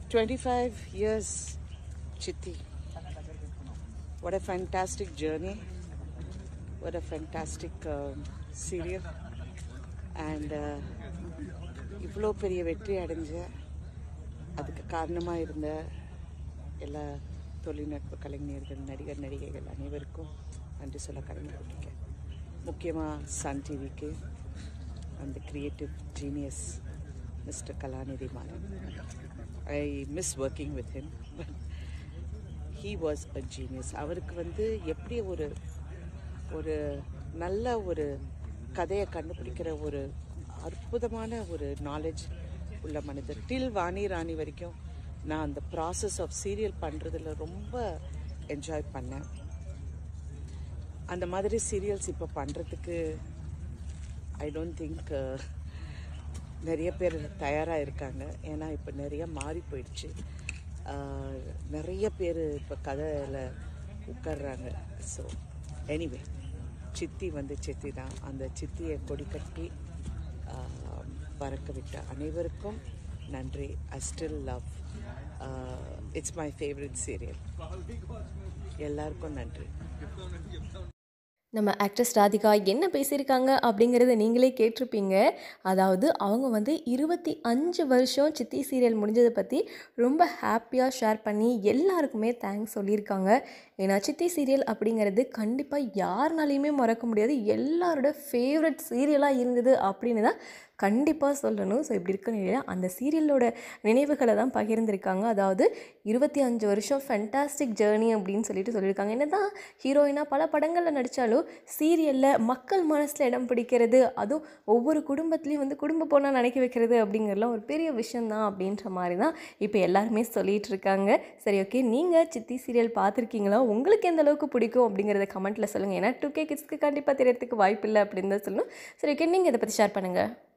25 years, Chitti. What a fantastic journey. What a fantastic um, serial. And uh, இவ்வளோ பெரிய வெற்றி அடைஞ்ச அதுக்கு காரணமாக இருந்த எல்லா தொழில்நுட்ப கலைஞர்கள் நடிகர் நடிகைகள் அனைவருக்கும் நன்றி சொல்ல கடமைப்பட்டிருக்கேன் முக்கியமாக சன் டிவிக்கு அந்த creative genius mister Kalanithi Maran I miss working with him but he was a genius அவருக்கு வந்து எப்படி ஒரு ஒரு நல்ல ஒரு கதையை கண்டுபிடிக்கிற ஒரு அற்புதமான ஒரு நாலேஜ் உள்ள மனிதர் டில் வாணி ராணி வரைக்கும் நான் அந்த ப்ராசஸ் ஆஃப் சீரியல் பண்ணுறதுல ரொம்ப என்ஜாய் பண்ணேன் அந்த மாதிரி சீரியல்ஸ் இப்போ பண்ணுறதுக்கு ஐ டோன்ட் திங்க் நிறைய பேர் தயாராக இருக்காங்க ஏன்னா இப்போ நிறைய மாறி போயிடுச்சு அஹ், நிறைய பேர் இப்போ கதையில் உட்கார்றாங்க ஸோ எனிவே சித்தி வந்து சித்தி தான் அந்த சித்தியை கொடி கட்டி அஹ், பறக்க விட்ட அனைவருக்கும் நன்றி I still love it's my favourite serial எல்லாருக்கும் நன்றி நம்ம ஆக்ட்ரஸ் ராதிகா என்ன பேசியிருக்காங்க அப்படிங்கிறத நீங்களே கேட்டிருப்பீங்க அதாவது அவங்க வந்து இருபத்தி அஞ்சு வருஷம் சித்தி சீரியல் முடிஞ்சதை பற்றி ரொம்ப ஹாப்பியாக ஷேர் பண்ணி எல்லாருக்குமே தேங்க்ஸ் சொல்லியிருக்காங்க ஏன்னா சித்தி சீரியல் அப்படிங்கிறது கண்டிப்பாக யாருனாலையுமே மறக்க முடியாது எல்லாரோட ஃபேவரட் சீரியலாக இருந்தது அப்படின்னு தான் கண்டிப்பாக சொல்லணும் ஸோ இப்படி இருக்க நிலையில் அந்த சீரியலோட நினைவுகளை தான் பகிர்ந்திருக்காங்க அதாவது இருபத்தி அஞ்சு வருஷம் ஃபென்டாஸ்டிக் ஜேர்னி அப்படின்னு சொல்லிட்டு சொல்லியிருக்காங்க என்ன தான் ஹீரோயினாக பல படங்களில் நடித்தாலும் சீரியலில் மக்கள் மனசில் இடம் பிடிக்கிறது அதுவும் ஒவ்வொரு குடும்பத்துலேயும் வந்து குடும்ப பொண்ணாக நினைக்க வைக்கிறது அப்படிங்கிறதுலாம் ஒரு பெரிய விஷயந்தான் அப்படின்ற மாதிரி தான் இப்போ எல்லாருமே சொல்லிட்டு இருக்காங்க சரி ஓகே நீங்கள் சித்தி சீரியல் பார்த்துருக்கீங்களா உங்களுக்கு எந்த அளவுக்கு பிடிக்கும் அப்படிங்கிறத கமெண்ட்டில் சொல்லுங்கள் ஏன்னா டூ கே கிட்ஸ்க்கு கண்டிப்பாக தெரியறதுக்கு வாய்ப்பு இல்லை அப்படின்னு தான் சொல்லணும் சரி ஓகே நீங்கள் இதை பற்றி ஷேர் பண்ணுங்கள்